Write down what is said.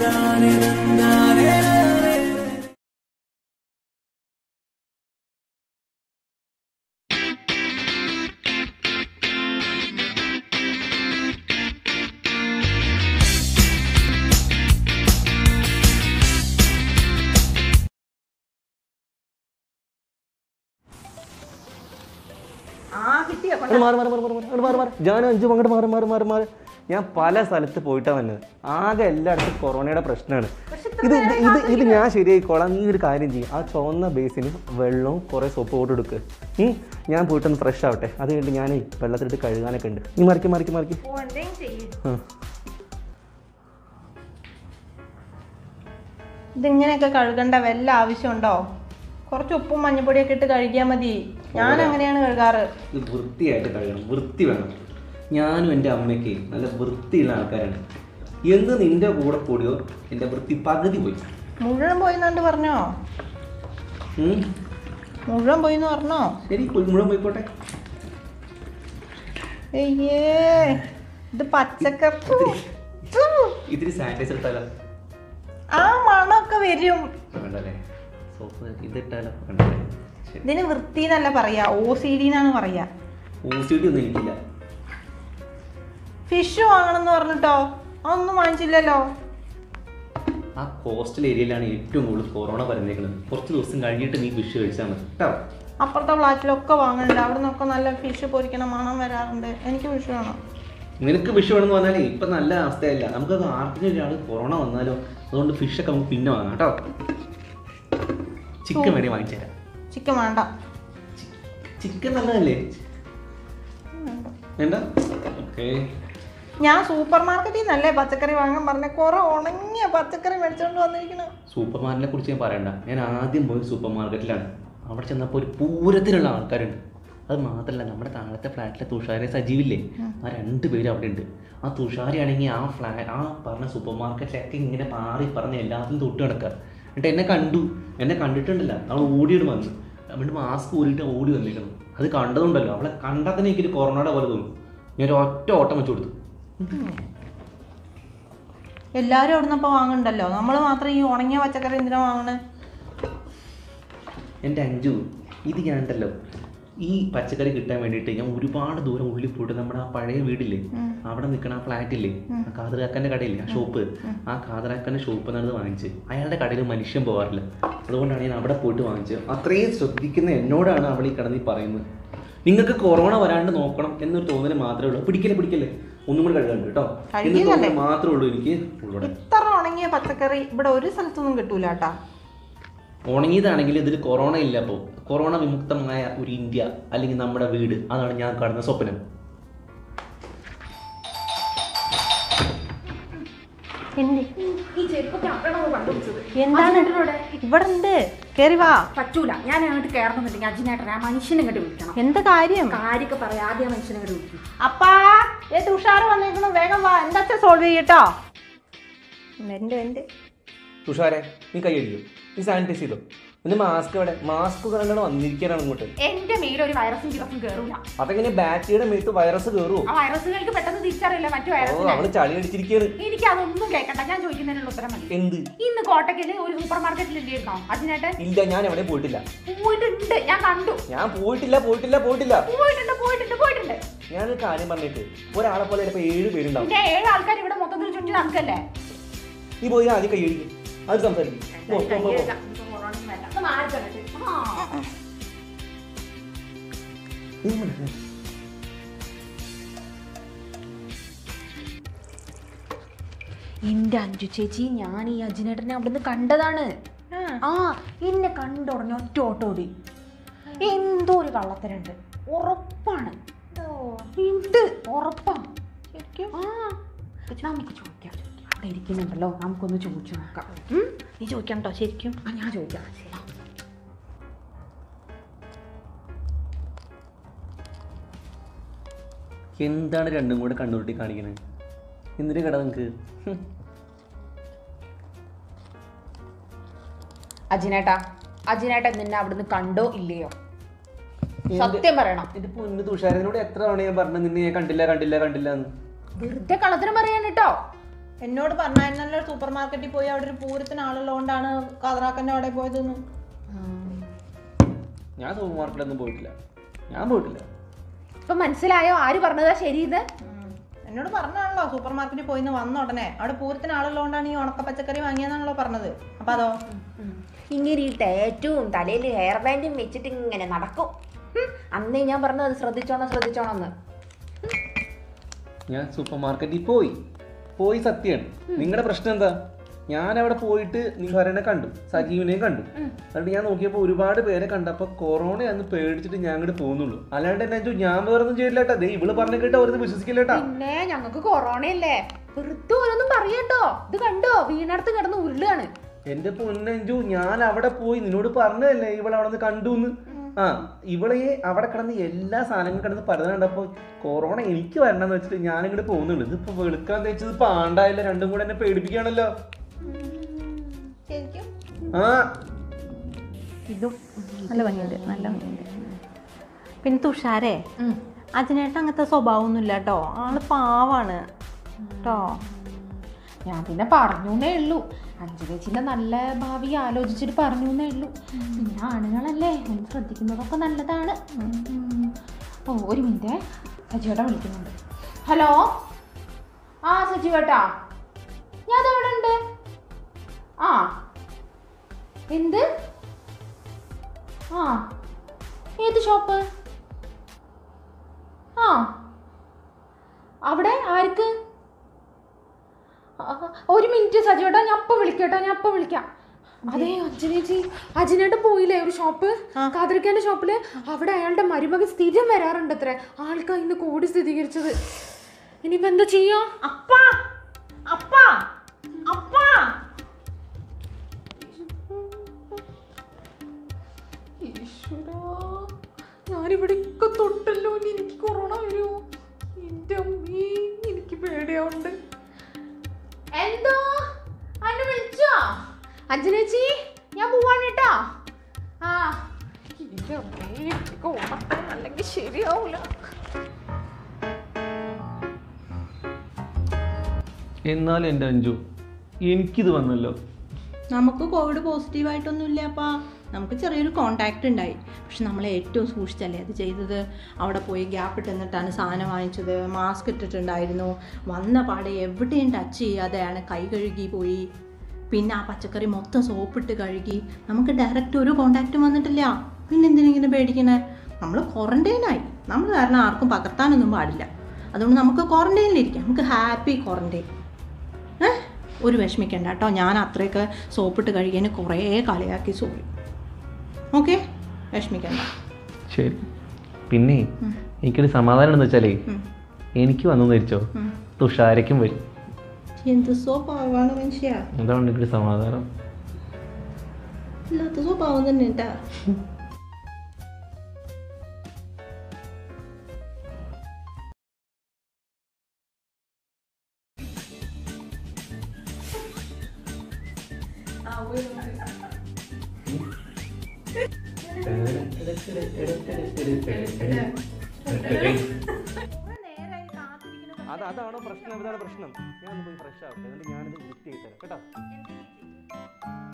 ആ കിട്ടിയോ അങ്ങോട്ട് മാറി മാറി മാറി മാറി മാറി അങ്ങോട്ട് മാറി മാറി ജാനും അഞ്ചും അങ്ങോട്ട് മാറി മാറി മാറി മാറി ഞാൻ പല സ്ഥലത്ത് പോയിട്ടാണ് വന്നത് ആകെ എല്ലായിടത്തും കൊറോണയുടെ പ്രശ്നമാണ് ഇത് ഇത് ഇത് ഇത് ഞാൻ ശരിയായിക്കോളാം നീ ഒരു കാര്യം ചെയ്യും ആ ചുവന്ന ബേസിന് വെള്ളവും കുറേ സോപ്പ് പോട്ട് എടുക്ക് ഉം. ഞാൻ പോയിട്ടൊന്ന് ഫ്രഷ് ആവട്ടെ അത് കഴിഞ്ഞിട്ട് ഞാൻ വെള്ളത്തിലിട്ട് കഴുകാനൊക്കെ ഉണ്ട് നീ മറിക്ക് മറിക്ക് മറിക്ക് ഓ എന്തെങ്കിലും ചെയ്യും ആ. ഇതിങ്ങനെയൊക്കെ കഴുകേണ്ട വല്ല ആവശ്യമുണ്ടോ കുറച്ച് ഉപ്പും മഞ്ഞപ്പൊടിയൊക്കെ ഇട്ട് കഴുകിയാൽ മതി ഞാൻ അങ്ങനെയാണ് കഴുകാറ് ഇത് വൃത്തിയായിട്ട് കഴുകണം വൃത്തി വേണം ഞാനും എൻ്റെ അമ്മയ്ക്ക് നല്ല വൃത്തിയുള്ള ആൾക്കാരാണ് എന്ത് നിന്റെ കൂടെ കൂടിയോ എൻ്റെ വൃത്തി പകുതി പോയി മുഴുവൻ പോയിന്നാണ്ട് പറഞ്ഞോ ഉം. മുഴുവൻ പോയിന്ന് പറഞ്ഞോ ശരി പോയി മുഴുവൻ പോയിക്കോട്ടെ അയ്യേ ഇത് പച്ചക്കറി ഇതിരി സാനിറ്റൈസർ ഇട്ടാലോ ആ മണമൊക്കെ വരും കണ്ടല്ലേ സോപ്പ് ഇതിട്ടാലോ കണ്ടല്ലേ ശരി ഇതിന് വൃത്തി എന്നല്ല പറയാ ഓ സി ഡി എന്നാണ് പറയാ ഊസിഡി ഒന്നും എനിക്കില്ല ഫിഷ് വാങ്ങണം എന്ന് പറഞ്ഞിട്ടോ അതൊന്നും വാങ്ങിച്ചില്ലല്ലോ ആ കോസ്റ്റൽ ഏരിയയിലാണ് ഏറ്റവും കൂടുതൽ കൊറോണ പറഞ്ഞേക്കുന്നത് കുറച്ച് ദിവസം കഴിഞ്ഞിട്ട് നീ ഫിഷ് കഴിച്ചാൽ മതി കേട്ടോ അപ്പുറത്തെ ഫ്ലാറ്റിലൊക്കെ വാങ്ങുന്നുണ്ട് അവിടെ നിന്നൊക്കെ നല്ല ഫിഷ് പൊരിക്കണ മണം വരാറുണ്ട് എനിക്ക് ഫിഷ് വേണം നിനക്ക് ഫിഷ് വേണമെന്ന് പറഞ്ഞാലേ ഇപ്പം നല്ല അവസ്ഥയല്ല നമുക്ക് ആർക്കും ഒരാൾ കൊറോണ വന്നാലോ അതുകൊണ്ട് ഫിഷൊക്കെ നമുക്ക് പിന്നെ വാങ്ങാം കേട്ടോ ചിക്കൻ വേണേ വാങ്ങിച്ചു തരാം ചിക്കൻ വേണ്ട ചിക്കൻ നല്ലതല്ലേ വേണ്ട ഓക്കെ ഞാൻ സൂപ്പർ മാർക്കറ്റിൽ നിന്നല്ലേ പച്ചക്കറി വാങ്ങാൻ പറഞ്ഞ കുറെ ഉണങ്ങിയ പച്ചക്കറി മേടിച്ചോണ്ട് വന്നിരിക്കണം സൂപ്പർ മാർക്കറ്റിനെ കുറിച്ച് ഞാൻ പറയണ്ട ഞാൻ ആദ്യം പോയി സൂപ്പർ മാർക്കറ്റിലാണ് അവിടെ ചെന്നപ്പോൾ ഒരു പൂരത്തിലുള്ള ആൾക്കാരുണ്ട് അത് മാത്രമല്ല നമ്മുടെ താഴത്തെ ഫ്ലാറ്റിലെ തുഷാരി സജീവില്ലേ ആ രണ്ട് പേരും അവിടെ ഉണ്ട് ആ തുഷാരി ആണെങ്കിൽ ആ ഫ്ലാ ആ പറഞ്ഞ സൂപ്പർ മാർക്കറ്റിലൊക്കെ ഇങ്ങനെ പാറി പറഞ്ഞ് എല്ലാത്തിനും തൊട്ട് കിടക്കുക എന്നിട്ട് എന്നെ കണ്ടു എന്നെ കണ്ടിട്ടുണ്ടല്ല അവൾ ഓടിയിട്ട് വന്നു എന്നിട്ട് മാസ്ക് ഊരിയിട്ട് ഓടി വന്നിരിക്കണം അത് കണ്ടതുണ്ടല്ലോ അവളെ കണ്ടാൽ തന്നെ എനിക്കൊരു കൊറോണയുടെ പോലെ തോന്നും ഞാൻ ഒരു ഒറ്റ ഓട്ടം വെച്ച് കൊടുത്തു എല്ലാവരും അവിടെ നിന്നപ്പോൾ വാങ്ങണ്ടല്ലോ നമ്മൾ മാത്രം ഈ ഉണങ്ങിയ പച്ചക്കറി എന്തിനാ വാങ്ങണേ എൻ്റെ അഞ്ചു ഇത് ഞാൻ ഉണ്ടല്ലോ ഈ പച്ചക്കറി കിട്ടാൻ വേണ്ടിയിട്ട് ഞാൻ ഒരുപാട് ദൂരം ഉള്ളിൽ പോയിട്ട് നമ്മുടെ ആ പഴയ വീടില്ലേ അവിടെ നിൽക്കണ ആ ഫ്ലാറ്റില്ലേ ആ കാതറാക്കൻ്റെ കടയില്ലേ ആ ഷോപ്പ് ആ കാതറാക്കൻ്റെ ഷോപ്പിൽ നിന്നത് വാങ്ങിച്ച് അയാളുടെ കടയിൽ മനുഷ്യൻ പോകാറില്ല അതുകൊണ്ടാണ് ഞാൻ അവിടെ പോയിട്ട് വാങ്ങിച്ചത് അത്രയും ശ്രദ്ധിക്കുന്ന എന്നോടാണ് അവൾ ഈ കടന്നിൽ പറയുന്നത് നിങ്ങൾക്ക് കൊറോണ വരാണ്ട് നോക്കണം എന്നൊരു തോന്നൽ മാത്രമേ ഉള്ളൂ പിടിക്കല്ലേ പിടിക്കല്ലേ ഒന്നും കൂടെ കഴുകാണ്ട് കേട്ടോ എന്ന് കഴുകിയതല്ലേ? തോന്നൽ മാത്രമേ ഉള്ളൂ എനിക്ക് ഉള്ളൂടെ ഇത്ര ഉണങ്ങിയ പച്ചക്കറി ഇവിടെ ഒരു സ്ഥലത്തൊന്നും കിട്ടൂല കേട്ടാ ഉണങ്ങിയതാണെങ്കിൽ ഇതിൽ കൊറോണ ഇല്ല അപ്പോൾ കൊറോണ വിമുക്തമായ ഒരു ഇന്ത്യ അല്ലെങ്കിൽ നമ്മുടെ വീട് അതാണ് ഞാൻ കാണുന്ന സ്വപ്നം ഈ ചെരുപ്പൊക്കെ അപ്പഴാണ് കണ്ടുപിടിച്ചത് എന്താണ് ഇവിടെ ഉണ്ട് കേറി വാ പറ്റൂല ഞാൻ അങ്ങോട്ട് കയറണമെന്നുണ്ടെങ്കിൽ അജിനേട്ടൻ ആ മനുഷ്യനെ ഇങ്ങോട്ട് വിളിക്കണം എന്ത് കാര്യം കാര്യമൊക്കെ പറയാം ആദ്യം ആ മനുഷ്യനെ ഇങ്ങോട്ട് വിളിക്കും അപ്പാ ഏ തുഷാറ് വന്നേക്കണു വേഗം വാ എന്താ സോൾവ് ചെയ്യട്ടോ എന്റെ എന്റെ തുഷാരെ നീ കൈയടിക്കും നീ സാനിറ്റൈസ് ചെയ്തോ നിന്റെ മാസ്ക് എവിടെ മാസ്ക് കണ്ടാണ് വന്നിരിക്കാനാണ് ഇങ്ങോട്ട് എന്റെ മേലൊരു വൈറസും ചിറസും കയറൂല അതെങ്ങനെ ബാറ്ററിയുടെ മേത്ത് വൈറസ് കയറുമോ ആ വൈറസുകൾക്ക് പെട്ടെന്ന് തിരിച്ചറിയില്ല മറ്റു ഓ വൈറസിനെ അവള് ചളി അടിച്ചിരിക്കാണ് എനിക്ക് അതൊന്നും കേൾക്കണ്ട ഞാൻ ചോദിക്കുന്നതിനുള്ള ഉത്തരം മതി എന്ത് ഇന്ന് കോട്ടക്കല് ഒരു സൂപ്പർ മാർക്കറ്റിലില്ലായിരുന്നോ അജിനേട്ടൻ ഇല്ല ഞാൻ എവിടെ പോയിട്ടില്ല പോയിട്ടുണ്ട് ഞാൻ കണ്ടു ഞാൻ പോയിട്ടില്ല പോയിട്ടില്ല പോയിട്ടില്ല പോയിട്ടുണ്ട് പോയിട്ടുണ്ട് പോയിട്ടുണ്ട് ഞാനൊരു കാര്യം പറഞ്ഞിട്ട് ഒരാളെ പോലെ ചിലപ്പോൾ ഏഴ് പേരുണ്ടാവും പിന്നെ ഏഴ് ആൾക്കാർ ഇവിടെ മൊത്തത്തിൽ ചുറ്റി നടക്കല്ലേ നീ പോയി ആദ്യം കൈയടിക്കും അത് സംസാരിക്കും പോ, പോ, പോ, പോ. നീ ഇങ്ങോട്ട്. എന്റെ അഞ്ചു ചേച്ചി ഞാൻ ഈ അജിനേട്ടനെ അവിടുന്ന് കണ്ടതാണ് ആ എന്നെ കണ്ടുടഞ്ഞ ഒറ്റ ഓട്ടോ ഓടി എന്തോ ഒരു കള്ളത്തരുണ്ട് ഉറപ്പാണ് ഉണ്ട് ഉറപ്പാ ശരിക്കും ആ നമുക്ക് ചോദിക്കാം ചോദിക്കാം. അവിടെ ഇരിക്കുന്നുണ്ടല്ലോ നമുക്കൊന്ന് ചോദിച്ചു നോക്കാം ഉം? നീ ചോദിക്കണം കേട്ടോ ശരിക്കും ആ ഞാൻ ചോദിക്കാം ശരി എന്താണ് രണ്ടും കൂടെ കണ്ണുരുട്ടി കാണിക്കുന്നത് എന്തിനു കട നിങ്ങക്ക് ഹും. അജിനേട്ടാ അജിനേട്ടൻ നിന്നെ അവിടുന്ന് കണ്ടോ ഇല്ലയോ എന്ത്? സത്യം പറയണം ഇത് പൊന്ന് തുഷാരനോട് എത്ര തവണ ഞാൻ പറഞ്ഞു നിന്നെ ഞാൻ കണ്ടില്ല കണ്ടില്ല കണ്ടില്ല എന്ന് വെറുതെ കള്ളത്തരം പറയാൻ കേട്ടോ എന്നോട് പറഞ്ഞായിരുന്നല്ലോ സൂപ്പർ മാർക്കറ്റിൽ പോയി അവിടെ ഒരു പൂരത്തിന് ആളുള്ളതുകൊണ്ടാണ് കാതറാക്കൻ്റെ അവിടെ പോയതെന്ന് ഞാൻ സൂപ്പർ മാർക്കറ്റിലൊന്നും പോയിട്ടില്ല ഞാൻ പോയിട്ടില്ല ഇപ്പൊ മനസ്സിലായോ ആര് പറഞ്ഞതാ ശരിയെന്ന് ഉം. എന്നോട് പറഞ്ഞാണല്ലോ സൂപ്പർ മാർക്കറ്റിൽ പോയിന്ന് വന്ന ഉടനെ അവിടെ പൂരത്തിന് ആളുള്ളതുകൊണ്ടാണ് ഈ ഉണക്ക പച്ചക്കറി വാങ്ങിയെന്നാണല്ലോ പറഞ്ഞത് അപ്പൊ അതോ ഇങ്ങനെ ഈ ടാറ്റും തലയിൽ ഹെയർ ബാൻഡും വെച്ചിട്ട് ഇങ്ങനെ നടക്കും ഉം. അന്നേ ഞാൻ പറഞ്ഞത് അത് ശ്രദ്ധിച്ചോണം ശ്രദ്ധിച്ചോണമെന്ന് ഞാൻ സൂപ്പർ മാർക്കറ്റിൽ പോയി പോയി സത്യമാണ് നിങ്ങളുടെ പ്രശ്നം എന്താ ഞാൻ അവിടെ പോയിട്ട് നിങ്ങൾ വരനെ കണ്ടു സജീവിനെയും കണ്ടു എന്നിട്ട് ഞാൻ നോക്കിയപ്പോൾ ഒരുപാട് പേരെ കണ്ടപ്പോൾ കൊറോണയാന്ന് പേടിച്ചിട്ട് ഞാൻ അങ്ങോട്ട് പോകുന്നുള്ളൂ അല്ലാണ്ട് എന്നെ അഞ്ചു ഞാൻ വേറൊന്നും ചെയ്യില്ല കേട്ടാ ദേ ഇവള് പറഞ്ഞ കേട്ടാ ഒരു വിശ്വസിക്കില്ല കേട്ടാ പിന്നെ ഞങ്ങൾക്ക് കൊറോണയല്ലേ വെറുതെ ഓരോന്നും പറയട്ടോ ഇത് കണ്ടോ വീണടുത്ത് കിടന്ന് ഉരുളാണ് എന്റെ പൊന്നഞ്ചു ഞാൻ അവിടെ പോയി നിന്നോട് പറഞ്ഞതല്ലേ ഇവളെ അവിടെ നിന്ന് കണ്ടു എന്ന് ആ ഇവളെ അവിടെ കിടന്ന് എല്ലാ സാധനങ്ങളും കിടന്ന് പരത കണ്ടപ്പോ കൊറോണ എനിക്ക് വരണമെന്ന് വെച്ചിട്ട് ഞാൻ ഇങ്ങോട്ട് പോകുന്നുള്ളൂ ഇതിപ്പോ വെളുക്കാൻ തേച്ചത് പാണ്ടായില്ല രണ്ടും കൂടെ എന്നെ പേടിപ്പിക്കുകയാണല്ലോ ശരിക്കും ആ ഇതും നല്ല ഭംഗിയുണ്ട് നല്ല ഭംഗിയുണ്ട് പിന്നെ തുഷാരേ അജിനേട്ടൻ അങ്ങനത്തെ സ്വഭാവമൊന്നുമില്ല കേട്ടോ ആള് പാവാണ് കേട്ടോ ഞാൻ പിന്നെ പറഞ്ഞേ ഉള്ളൂ അഞ്ജലേച്ചിന്റെ നല്ല ഭാവി ആലോചിച്ചിട്ട് പറഞ്ഞേ ഉള്ളൂ പിന്നെ ആണുങ്ങളല്ലേ ഒന്ന് ശ്രദ്ധിക്കുന്നതൊക്കെ നല്ലതാണ് ഉം. ഓ ഒരു മിനിറ്റ് സജിവേട്ട വിളിക്കുന്നുണ്ട് ഹലോ ആ സജിവേട്ടാ ഞാൻ അവിടെ ഉണ്ട് ആ എന്ത് ആ ഏത് ഷോപ്പ് ആ അവിടെ ആർക്ക് ആ, ഒരു മിനിറ്റ് സജിയോട്ടാ ഞാൻ അപ്പം വിളിക്കട്ടോ ഞാൻ അപ്പം വിളിക്കാം അതെ അഞ്ജനേച്ചി അജിനേട്ടൻ പോയില്ലേ ഒരു ഷോപ്പ് കാതിരിക്കാന്റെ ഷോപ്പില് അവിടെ അയാളുടെ മരുമകൻ സ്ഥിരം വരാറുണ്ട് അത്രേ ആൾക്കാ ഇന്ന് കോടി സ്ഥിരീകരിച്ചത് ഇനിയിപ്പോ എന്താ ചെയ്യാ അപ്പാ അപ്പാ അപ്പാ ഈശ്വരാ ഞാനിവിടെ ഒക്കെ തൊട്ടല്ലോ ഇനി എനിക്ക് കൊറോണ വരുമോ എന്റെ അമ്മേ എനിക്ക് പേടിയാവുണ്ട് എന്തോ അന്നെ വിളിച്ചോ അഞ്ജനേച്ചി ഞാൻ പോവാണ് കേട്ടോ ആ എന്റെ അമ്മേ എനിക്ക് ഓണത്തെ അല്ലെങ്കിൽ ശരിയാവൂല എന്നാലും എൻ്റെ അഞ്ചു എനിക്കിത് വന്നല്ലോ നമുക്ക് കോവിഡ് പോസിറ്റീവ് ആയിട്ടൊന്നും ഇല്ല അപ്പാ നമുക്ക് ചെറിയൊരു കോണ്ടാക്ട് ഉണ്ടായി പക്ഷെ നമ്മൾ ഏറ്റവും സൂക്ഷിച്ചല്ലേ അത് ചെയ്തത് അവിടെ പോയി ഗ്യാപ്പ് ഇട്ടുന്നിട്ടാണ് സാധനം വാങ്ങിച്ചത് മാസ്ക് ഇട്ടിട്ടുണ്ടായിരുന്നു വന്ന പാടെ എവിടെയും ടച്ച് ചെയ്യാതെയാണ് കൈ കഴുകി പോയി പിന്നെ ആ പച്ചക്കറി മൊത്തം സോപ്പിട്ട് കഴുകി നമുക്ക് ഡയറക്റ്റ് ഒരു കോണ്ടാക്റ്റും വന്നിട്ടില്ല പിന്നെ എന്തിനിങ്ങനെ പേടിക്കണേ നമ്മൾ ക്വാറന്റൈനായി നമ്മൾ കാരണം ആർക്കും പകർത്താനൊന്നും പാടില്ല അതുകൊണ്ട് നമുക്ക് ക്വാറന്റൈനിലിരിക്കാം നമുക്ക് ഹാപ്പി ക്വാറന്റൈൻ ഏ ഒരു വിഷമിക്കണ്ട കേട്ടോ ഞാൻ അത്രയൊക്കെ സോപ്പിട്ട് കഴുകിയതിന് കുറേ കളിയാക്കി സോറി ഓക്കെ വിഷമിക്കണ്ട ശരി പിന്നെ എനിക്കൊരു സമാധാനം എന്ന് വെച്ചാലേ ഉം. എനിക്ക് വന്നു ധരിച്ചോ ഉം. തുഷാരയ്ക്കും വരും എന്ത് സ്വഭാവമാണ് മനുഷ്യ അതാണ് എനിക്കൊരു സമാധാനം ഇല്ലാത്ത സ്വഭാവം തന്നെ കേട്ടാ അത് അതാണോ പ്രശ്നം അതാണ് പ്രശ്നം ഞാൻ പോയി ഫ്രഷ് ആവട്ടെ എന്നിട്ട് ഞാനിത് വൃത്തിയായി തരാം കേട്ടോ